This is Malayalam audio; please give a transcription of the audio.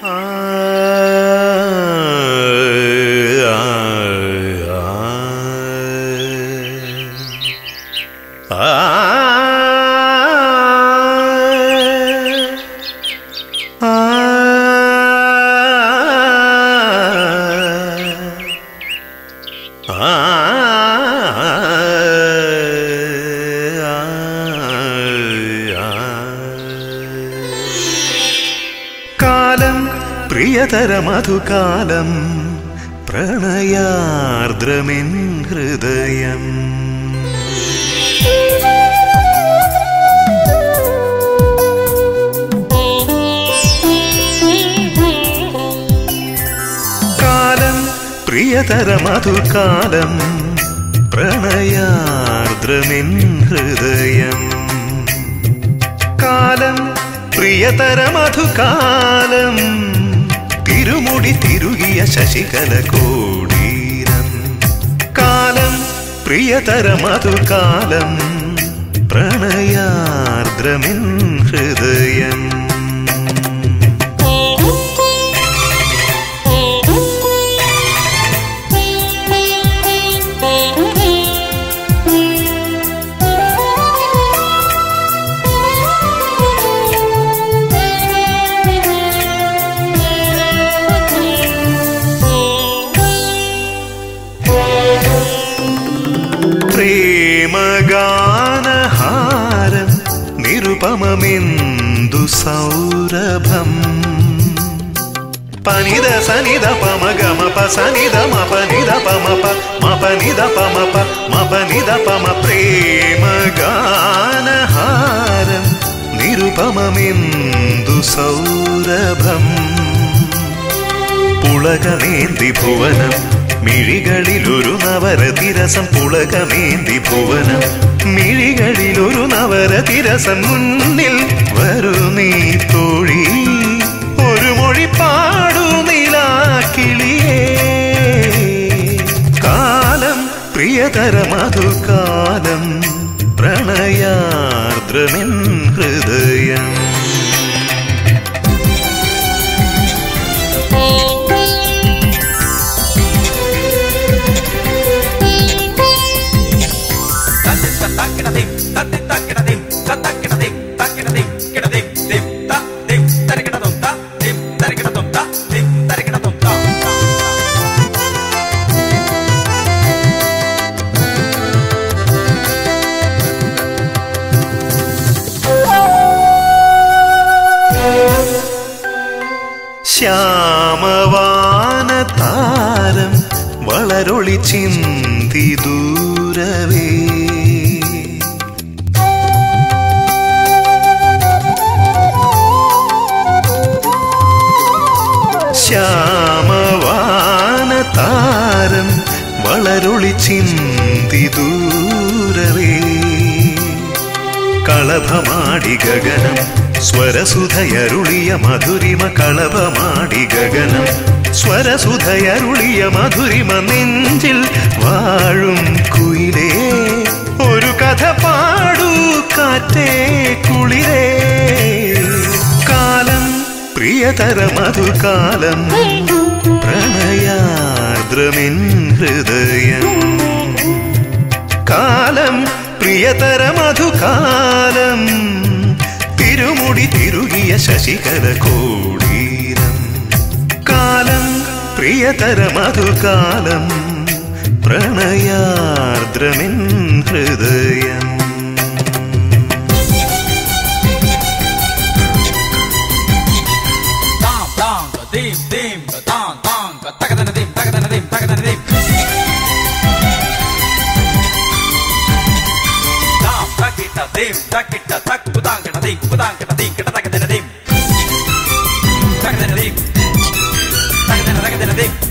കാലം പ്രിയതര മധുകാലം പ്രണയാർദ്രമിൻ ഹൃദയം കാലം പ്രിയതര മധുകാലം പ്രണയാർദ്രമിൻ ഹൃദയം കാലം പ്രിയതര മധുകാലം തിരുമുടി തിരുകിയ ശശികല കോടീരം കാലം പ്രിയതര മധുകാലം പ്രണയാർദ്രമിൻ ഹൃദയം പ്രേമഗാനഹാരം നിരുപമമെന്തു സൗരഭം പനിത സനിത പമഗമ പസനിത മപനിത പമപ മപനിത പമപ മപനിത പമ പ്രേമഗാനഹാരം നിരുപമമെന്തു സൗരഭം പുളകമേന്തി ഭുവനം മിഴികളിലൊരു നവരതിരസം പുളകമേന്തി ഭുവനം മിഴികളിലൊരു നവരതിരസം മുന്നിൽ വരൂ നീ തോഴി ഒരു മൊഴി പാടു നിലാക്കിളിയേ കാലം പ്രിയതര മധുകാലം പ്രണയാർദ്രമിൻ ഹൃദയം ശ്യാമവാന താരം വളരൊളി ചിന്തി ദൂരവേ ശ്യാമവാന താരം വളരൊളി ചിന്തി ദൂരവേ കളഭമാടി ഗഗനം സ്വരസുധയരുളിയ മധുരിമ കളഭമാടി ഗഗനം സ്വരസുധയരുളിയ മധുരിമ നെഞ്ചിൽ വാഴും കുയിലേ ഒരു കഥ പാടൂ കാറ്റേ കുളിരേ കാലം പ്രിയതര മധുകാലം പ്രണയാർദ്രമിൻ ഹൃദയം കാലം പ്രിയതര മധുകാലം തിരുമുടി തിരുകിയ ശശികല കോടീരം കാലം പ്രിയതര മധുകാലം പ്രണയാർദ്രമിൻ ഹൃദയം dim